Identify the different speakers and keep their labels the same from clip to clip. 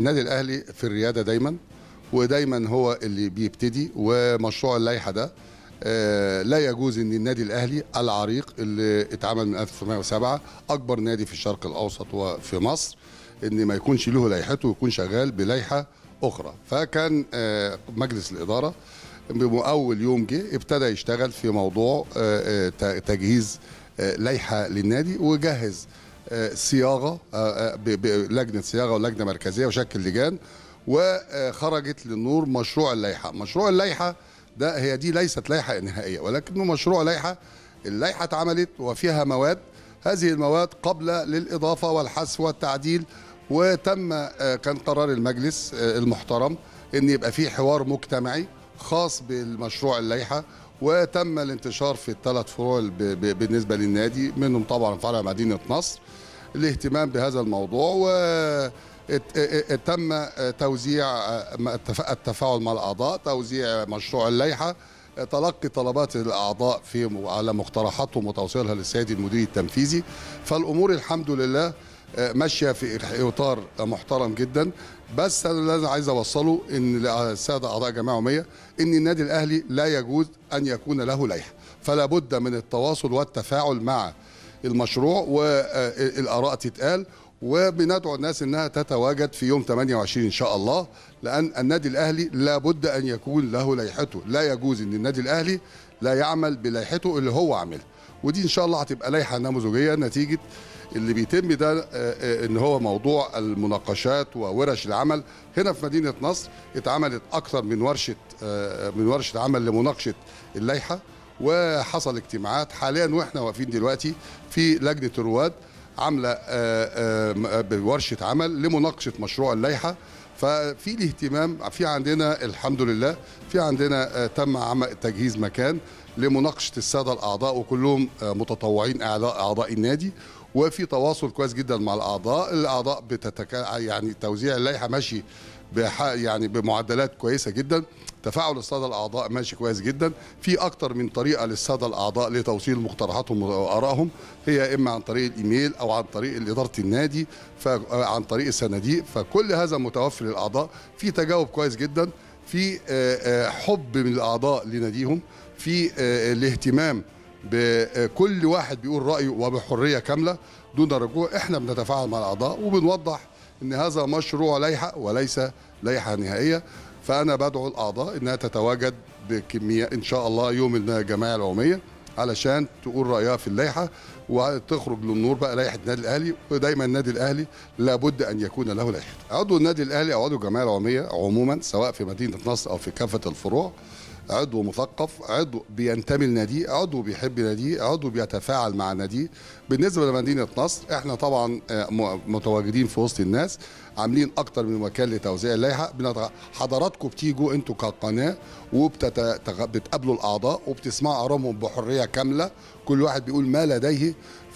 Speaker 1: النادي الاهلي في الرياده دايما ودايما هو اللي بيبتدي ومشروع اللائحه ده آه، لا يجوز ان النادي الاهلي العريق اللي اتعمل من 1907 اكبر نادي في الشرق الاوسط وفي مصر ان ما يكونش له لائحته ويكون شغال بلائحه اخرى فكان آه، مجلس الاداره اول يوم جه ابتدى يشتغل في موضوع آه، آه، تجهيز آه، لائحه للنادي وجهز آه، صياغه آه، آه، ب- بلجنه صياغه ولجنه مركزيه وشكل لجان وخرجت للنور مشروع اللائحه مشروع اللائحه ده هي دي ليست لائحه نهائيه ولكنه مشروع لائحه اللائحه اتعملت وفيها مواد هذه المواد قابله للاضافه والحذف والتعديل وتم آه، كان قرار المجلس آه، المحترم ان يبقى فيه حوار مجتمعي خاص بالمشروع اللائحه وتم الانتشار في الثلاث فروع ب- ب- بالنسبه للنادي منهم طبعا فرع مدينه نصر الاهتمام بهذا الموضوع و ات- ات- تم توزيع التف- التفاعل مع الاعضاء توزيع مشروع اللائحه تلقي طلبات الاعضاء في على مقترحاتهم وتوصيلها للسيد المدير التنفيذي فالامور الحمد لله ماشيه في اطار محترم جدا بس انا اللي أنا عايز اوصله ان للساده اعضاء جمعيه عموميه ان النادي الاهلي لا يجوز ان يكون له لائحه فلا بد من التواصل والتفاعل مع المشروع والاراء تتقال وبندعو الناس انها تتواجد في يوم 28 ان شاء الله لان النادي الاهلي لابد ان يكون له لائحته لا يجوز ان النادي الاهلي لا يعمل بلائحته اللي هو عاملها ودي ان شاء الله هتبقى لائحه نموذجيه نتيجه اللي بيتم ده آه، آه، ان هو موضوع المناقشات وورش العمل هنا في مدينه نصر اتعملت اكثر من ورشه آه، من ورشه عمل لمناقشه اللائحه وحصل اجتماعات حاليا واحنا واقفين دلوقتي في لجنه الرواد عامله آه، آه، بورشه عمل لمناقشه مشروع اللائحه ففي الاهتمام في عندنا الحمد لله في عندنا آه، تم عمل تجهيز مكان لمناقشه الساده الاعضاء وكلهم آه، متطوعين اعضاء اعضاء النادي وفي تواصل كويس جدا مع الاعضاء الاعضاء بتتك... يعني توزيع اللائحه ماشي بح... يعني بمعدلات كويسه جدا تفاعل الساده الاعضاء ماشي كويس جدا في اكتر من طريقه للساده الاعضاء لتوصيل مقترحاتهم وارائهم هي اما عن طريق الايميل او عن طريق اداره النادي ف... عن طريق الصناديق فكل هذا متوفر للاعضاء في تجاوب كويس جدا في آه، آه، حب من الاعضاء لناديهم في آه، الاهتمام بكل واحد بيقول رايه وبحريه كامله دون رجوع احنا بنتفاعل مع الاعضاء وبنوضح ان هذا مشروع لائحه وليس لائحه نهائيه فانا بدعو الاعضاء انها تتواجد بكميه ان شاء الله يوم الجمعيه العموميه علشان تقول رايها في اللائحه وتخرج للنور بقى لائحه النادي الاهلي ودايما النادي الاهلي لابد ان يكون له لائحه. عضو النادي الاهلي او عضو الجمعيه العموميه عموما سواء في مدينه نصر او في كافه الفروع عضو مثقف عضو بينتمي لناديه عضو بيحب ناديه عضو بيتفاعل مع ناديه بالنسبه لمدينه نصر احنا طبعا آه، م- متواجدين في وسط الناس عاملين اكتر من مكان لتوزيع اللائحه بنتغ- حضراتكم بتيجوا انتوا كقناه وبتقابلوا الاعضاء وبتسمعوا ارائهم بحريه كامله كل واحد بيقول ما لديه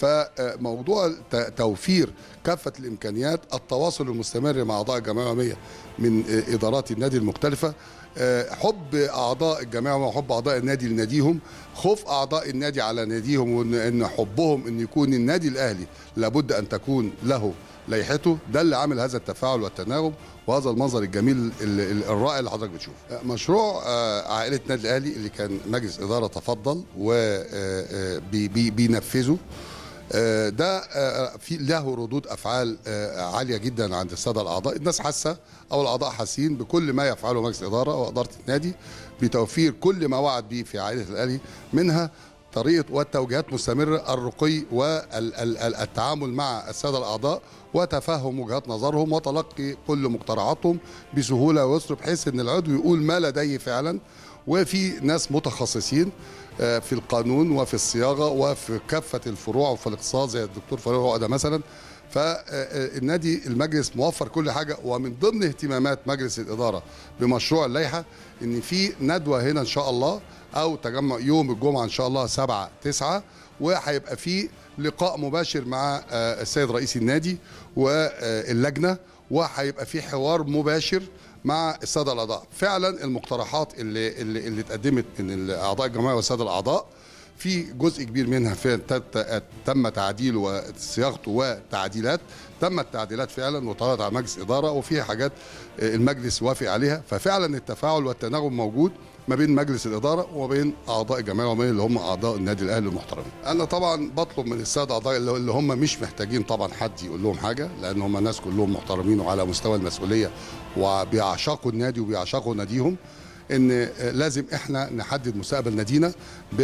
Speaker 1: فموضوع الت- توفير كافه الامكانيات التواصل المستمر مع اعضاء الجمعيه العموميه من آه، ادارات النادي المختلفه آه، حب اعضاء الجماعه وحب اعضاء النادي لناديهم خوف اعضاء النادي على ناديهم وان إن حبهم ان يكون النادي الاهلي لابد ان تكون له لائحته ده اللي عامل هذا التفاعل والتناغم وهذا المنظر الجميل ال- ال- الرائع اللي حضرتك بتشوفه آه، مشروع آه، عائله النادي الاهلي اللي كان مجلس اداره تفضل وبينفذه آه، ده آه، في له ردود افعال آه، عاليه جدا عند الساده الاعضاء الناس حاسه او الاعضاء حاسين بكل ما يفعله مجلس الاداره واداره النادي بتوفير كل ما وعد به في عائله الاهلي منها طريقه والتوجيهات مستمره الرقي والتعامل مع الساده الاعضاء وتفهم وجهات نظرهم وتلقي كل مقترحاتهم بسهوله ويسر بحيث ان العضو يقول ما لديه فعلا وفي ناس متخصصين آه، في القانون وفي الصياغه وفي كافه الفروع وفي الاقتصاد زي الدكتور فاروق عقده مثلا فالنادي المجلس موفر كل حاجه ومن ضمن اهتمامات مجلس الاداره بمشروع اللائحه ان في ندوه هنا ان شاء الله او تجمع يوم الجمعه ان شاء الله 7 9 وهيبقى في لقاء مباشر مع آه، السيد رئيس النادي واللجنه وهيبقى في حوار مباشر مع الساده الاعضاء فعلا المقترحات اللي اللي, اللي اتقدمت من اعضاء الجمعيه والساده الاعضاء في جزء كبير منها فعلا تت- تم تعديله وصياغته وتعديلات تمت تعديلات فعلا وطرحت على مجلس اداره وفي حاجات آه، المجلس وافق عليها ففعلا التفاعل والتناغم موجود ما بين مجلس الاداره وما بين اعضاء الجمعيه العموميه اللي هم اعضاء النادي الاهلي المحترمين. انا طبعا بطلب من الساده اعضاء اللي اللي هم مش محتاجين طبعا حد يقول لهم حاجه لان هم ناس كلهم محترمين وعلى مستوى المسؤوليه وبيعشقوا النادي وبيعشقوا ناديهم ان آه، لازم احنا نحدد مستقبل نادينا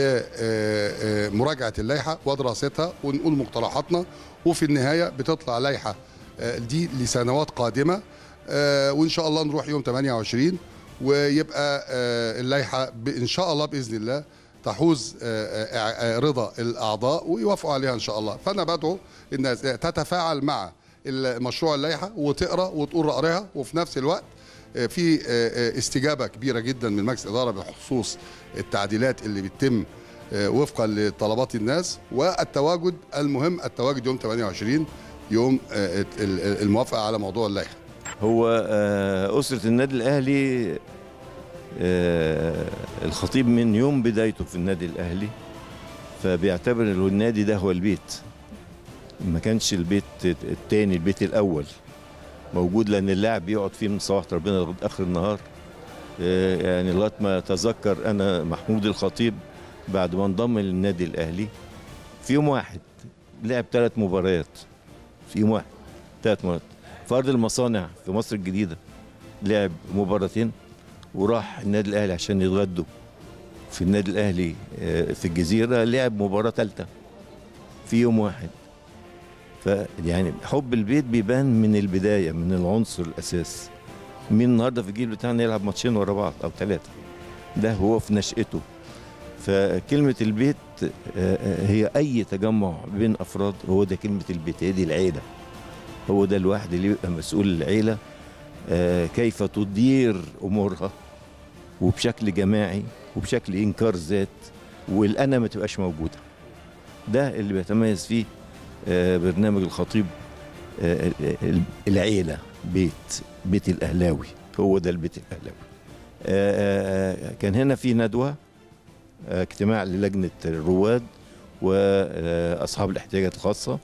Speaker 1: بمراجعه اللائحه ودراستها ونقول مقترحاتنا وفي النهايه بتطلع لائحه آه، دي لسنوات قادمه آه، وان شاء الله نروح يوم 28 ويبقى آه، اللائحه ب- ان شاء الله باذن الله تحوز آه، آه، آه، رضا الاعضاء ويوافقوا عليها ان شاء الله فانا بدعو الناس تتفاعل مع مشروع اللائحه وتقرا وتقول رايها وفي نفس الوقت آه، في آه، آه، استجابه كبيره جدا من مجلس الاداره بخصوص التعديلات اللي بتتم آه، وفقا لطلبات الناس والتواجد المهم التواجد يوم 28 يوم آه، ال- ال- الموافقه على موضوع اللائحه
Speaker 2: هو آه، أسرة النادي الأهلي آه، الخطيب من يوم بدايته في النادي الأهلي فبيعتبر إنه النادي ده هو البيت ما كانش البيت التاني البيت الأول موجود لأن اللاعب بيقعد فيه من صباح ربنا لغاية آخر النهار آه، يعني لغاية ما أتذكر أنا محمود الخطيب بعد ما انضم للنادي الأهلي في يوم واحد لعب ثلاث مباريات في يوم واحد ثلاث مباريات في ارض المصانع في مصر الجديده لعب مباراتين وراح النادي الاهلي عشان يتغدوا في النادي الاهلي آه، في الجزيره لعب مباراه ثالثه في يوم واحد فيعني حب البيت بيبان من البدايه من العنصر الاساس مين النهارده في الجيل بتاعنا يلعب ماتشين ورا بعض او ثلاثه ده هو في نشأته فكلمة البيت آه، آه، هي أي تجمع بين أفراد هو ده كلمة البيت هي دي العيلة هو ده الواحد اللي يبقى مسؤول العيلة آه، كيف تدير أمورها وبشكل جماعي وبشكل إنكار ذات والأنا ما تبقاش موجودة ده اللي بيتميز فيه آه، برنامج الخطيب آه، ال- العيلة بيت بيت الأهلاوي هو ده البيت الأهلاوي آه، آه، كان هنا في ندوة آه، اجتماع للجنة الرواد وأصحاب الاحتياجات الخاصة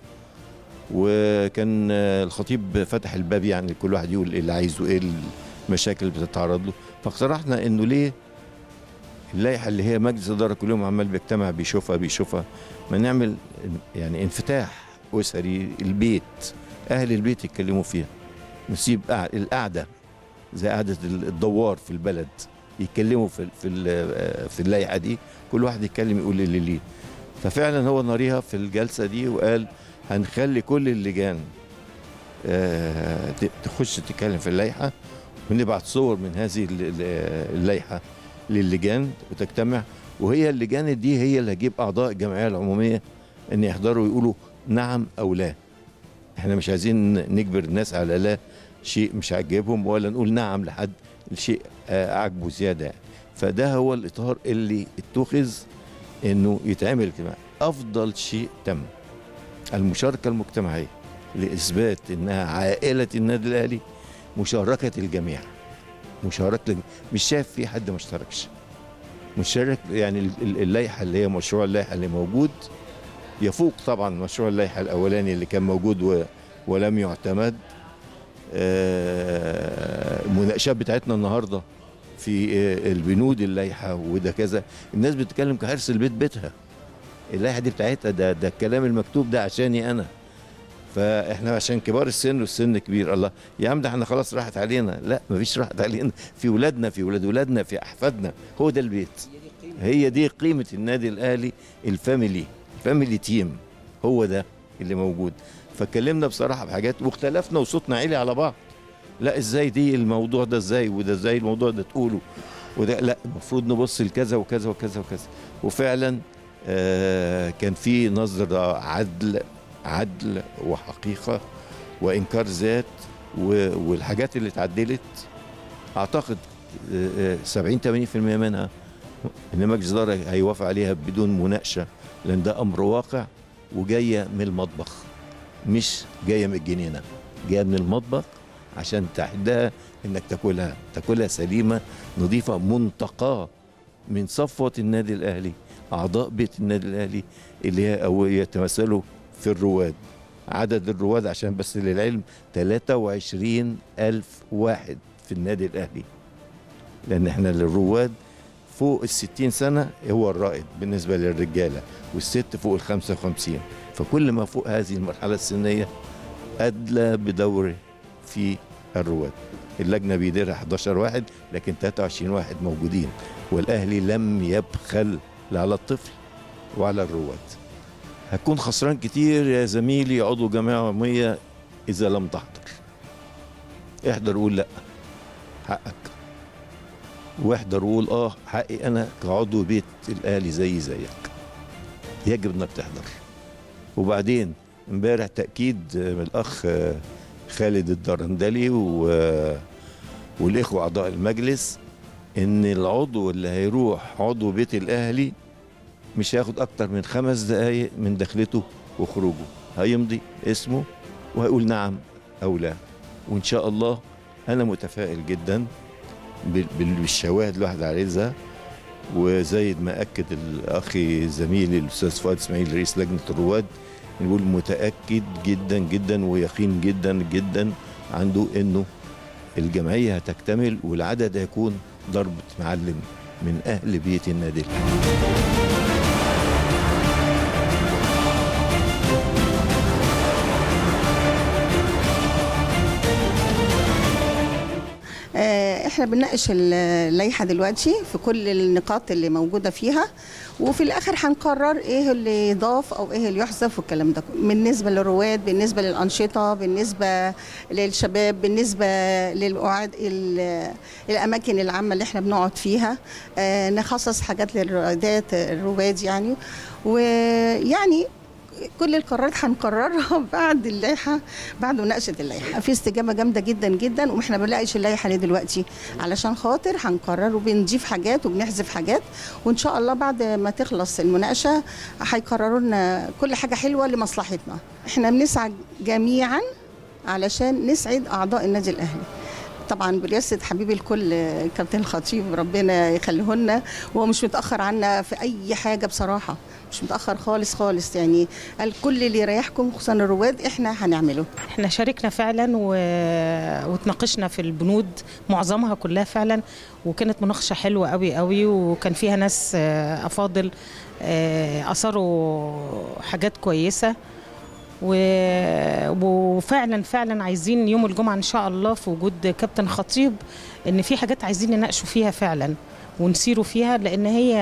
Speaker 2: وكان آه، الخطيب فتح الباب يعني كل واحد يقول إيه اللي عايزه ايه المشاكل اللي بتتعرض له فاقترحنا انه ليه اللائحه اللي هي مجلس الاداره كل يوم عمال بيجتمع بيشوفها بيشوفها ما نعمل يعني انفتاح اسري البيت اهل البيت يتكلموا فيها نسيب قع- القعده زي قعده الدوار في البلد يتكلموا في في ال- في اللائحه دي كل واحد يتكلم يقول اللي ليه ففعلا هو ناريها في الجلسه دي وقال هنخلي كل اللجان آه، ت- تخش تتكلم في اللائحه ونبعت صور من هذه ال- ال- اللائحه للجان وتجتمع وهي اللجان دي هي اللي هتجيب اعضاء الجمعيه العموميه ان يحضروا ويقولوا نعم او لا احنا مش عايزين نجبر الناس على لا شيء مش عاجبهم ولا نقول نعم لحد الشيء آه، عاجبه زياده يعني. فده هو الاطار اللي اتخذ انه يتعمل اجتماع افضل شيء تم المشاركه المجتمعيه لاثبات انها عائله النادي الاهلي مشاركه الجميع مشاركه الجميع. مش شايف في حد ما اشتركش مشارك يعني ال- ال- اللائحه اللي هي مشروع اللائحه اللي موجود يفوق طبعا مشروع اللائحه الاولاني اللي كان موجود و ولم يعتمد آه، المناقشات بتاعتنا النهارده في آه، البنود اللائحه وده كذا الناس بتتكلم كحرص البيت بيتها اللائحه دي بتاعتها ده ده الكلام المكتوب ده عشاني انا فاحنا عشان كبار السن والسن كبير الله يا عم ده احنا خلاص راحت علينا لا مفيش راحت علينا في ولادنا في ولاد ولادنا في احفادنا هو ده البيت هي دي قيمه النادي الاهلي الفاميلي الفاميلي تيم هو ده اللي موجود فاتكلمنا بصراحه بحاجات واختلفنا وصوتنا عالي على بعض لا ازاي دي الموضوع ده ازاي وده ازاي الموضوع ده تقوله وده لا المفروض نبص لكذا وكذا وكذا وكذا وفعلا آه كان في نظره عدل عدل وحقيقه وانكار ذات و- والحاجات اللي اتعدلت اعتقد آه، آه، 70 80% منها ان مجلس الاداره هيوافق عليها بدون مناقشه لان ده امر واقع وجايه من المطبخ مش جايه من الجنينه جايه من المطبخ عشان تعدها انك تاكلها تاكلها سليمه نظيفه منتقاه من صفوه النادي الاهلي اعضاء بيت النادي الاهلي اللي هي او يتمثلوا في الرواد عدد الرواد عشان بس للعلم 23 ألف واحد في النادي الأهلي لأن احنا الرواد فوق الستين سنة هو الرائد بالنسبة للرجالة والست فوق الخمسة وخمسين فكل ما فوق هذه المرحلة السنية أدلى بدور في الرواد اللجنة بيديرها 11 واحد لكن 23 واحد موجودين والأهلي لم يبخل لا على الطفل وعلى الرواد هتكون خسران كتير يا زميلي عضو جمعية عمومية إذا لم تحضر احضر وقول لأ حقك واحضر وقول اه حقي انا كعضو بيت الاهلي زي زيك يجب انك تحضر وبعدين امبارح تاكيد من الاخ خالد الدرندلي و... والاخوه اعضاء المجلس ان العضو اللي هيروح عضو بيت الاهلي مش هياخد اكتر من خمس دقايق من دخلته وخروجه هيمضي اسمه وهيقول نعم او لا وان شاء الله انا متفائل جدا بال- بال- بالشواهد الواحد عايزها وزي ما اكد الاخي زميلي الاستاذ فؤاد اسماعيل رئيس لجنه الرواد نقول متاكد جدا جدا ويقين جدا جدا عنده انه الجمعيه هتكتمل والعدد هيكون ضربه معلم من اهل بيت النادي الأهلي.
Speaker 3: آه، احنا بنناقش اللائحه دلوقتي في كل النقاط اللي موجوده فيها وفي الاخر هنقرر ايه اللي يضاف او ايه اللي يحذف والكلام ده بالنسبه للرواد بالنسبه للانشطه بالنسبه للشباب بالنسبه للقعاد ال- الاماكن العامه اللي احنا بنقعد فيها آه، نخصص حاجات للروادات الرواد يعني ويعني كل القرارات هنقررها بعد اللائحه بعد مناقشه اللائحه في استجابه جامده جدا جدا واحنا بنناقش اللائحه ليه دلوقتي علشان خاطر هنقرر وبنضيف حاجات وبنحذف حاجات وان شاء الله بعد ما تخلص المناقشه هيقرروا لنا كل حاجه حلوه لمصلحتنا احنا بنسعى جميعا علشان نسعد اعضاء النادي الاهلي طبعا برئاسه حبيبي الكل كابتن الخطيب ربنا يخليه لنا وهو مش متاخر عنا في اي حاجه بصراحه مش متاخر خالص خالص يعني قال كل اللي يريحكم خصوصا الرواد احنا هنعمله
Speaker 4: احنا شاركنا فعلا و... وتناقشنا في البنود معظمها كلها فعلا وكانت مناقشه حلوه قوي قوي وكان فيها ناس آه، افاضل آه، اثروا حاجات كويسه و... وفعلا فعلا عايزين يوم الجمعه ان شاء الله في وجود كابتن خطيب ان في حاجات عايزين نناقشوا فيها فعلا ونسيروا فيها لان هي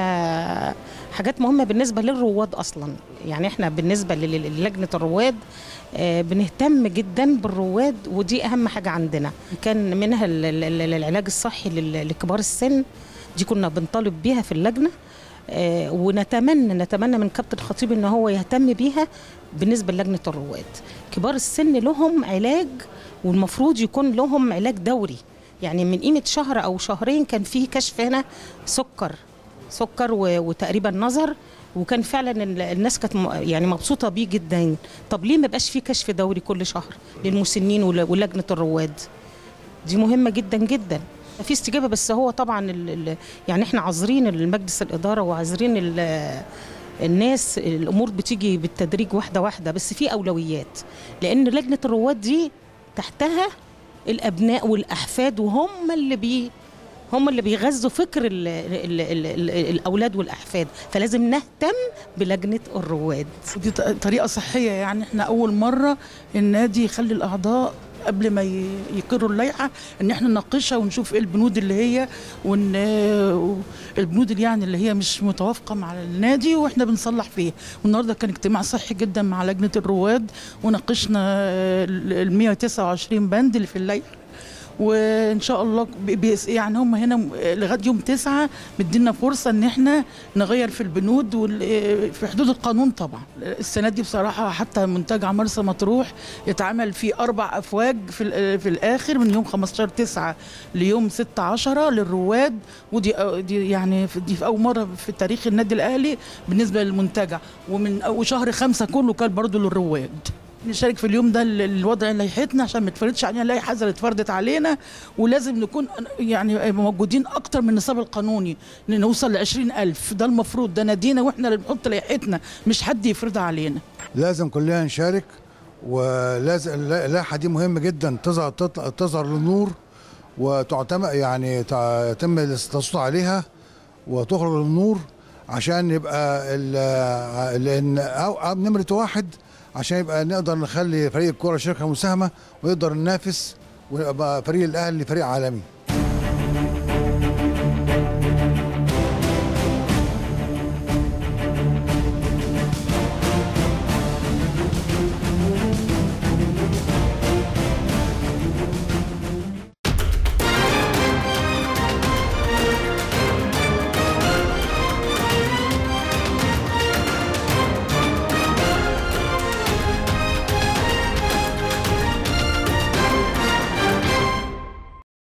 Speaker 4: حاجات مهمه بالنسبه للرواد اصلا يعني احنا بالنسبه لل- للجنه الرواد آه، بنهتم جدا بالرواد ودي اهم حاجه عندنا كان منها ال- ال- ال- العلاج الصحي لل- لكبار السن دي كنا بنطالب بيها في اللجنه آه، ونتمنى نتمنى من كابتن خطيب ان هو يهتم بيها بالنسبه للجنه الرواد كبار السن لهم علاج والمفروض يكون لهم علاج دوري يعني من قيمه شهر او شهرين كان في كشف هنا سكر سكر و- وتقريبا نظر وكان فعلا ال- الناس كانت م- يعني مبسوطه بيه جدا طب ليه ما بقاش في كشف دوري كل شهر للمسنين ول- ولجنه الرواد دي مهمه جدا جدا في استجابه بس هو طبعا ال ال يعني احنا عاذرين المجلس الاداره وعاذرين ال- الناس الامور بتيجي بالتدريج واحده واحده بس في اولويات لان لجنه الرواد دي تحتها الابناء والاحفاد وهم اللي بي هم اللي بيغذوا فكر ال ال ال ال الاولاد والاحفاد فلازم نهتم بلجنه الرواد
Speaker 5: ودي ط- طريقة صحية يعني احنا أول مرة النادي يخلي الأعضاء قبل ما ي- يقروا اللائحة إن احنا نناقشها ونشوف إيه البنود اللي هي وإن البنود اللي يعني اللي هي مش متوافقة مع النادي وإحنا بنصلح فيها والنهاردة كان اجتماع صحي جدا مع لجنة الرواد وناقشنا ال 129 بند اللي في اللائحة وان شاء الله بي- بيس- يعني هم هنا م- لغايه يوم تسعة مدينا فرصه ان احنا نغير في البنود وال- في حدود القانون طبعا السنه دي بصراحه حتى منتجع مرسى مطروح يتعمل فيه اربع افواج في ال- في الاخر من يوم 15 9 ليوم 6 10 للرواد ودي أ- دي يعني في- دي في اول مره في تاريخ النادي الاهلي بالنسبه للمنتجع ومن أو شهر خمسة كله كان برضه للرواد نشارك في اليوم ده ال- الوضع لائحتنا عشان ما تفرضش علينا لائحه زي اللي اتفرضت علينا ولازم نكون يعني موجودين اكتر من النصاب القانوني ان نوصل ل 20000 ده المفروض ده نادينا واحنا اللي بنحط لائحتنا مش حد يفرضها علينا
Speaker 6: لازم كلنا نشارك ولازم اللائحه دي مهمه جدا تظهر تطلع- تظهر للنور وتعتمد يعني تع- يتم التصويت عليها وتخرج للنور عشان يبقى ال- لان أو أو نمره واحد عشان يبقى نقدر نخلي فريق الكوره شركه مساهمه ويقدر ننافس ويبقى فريق الاهلي فريق عالمي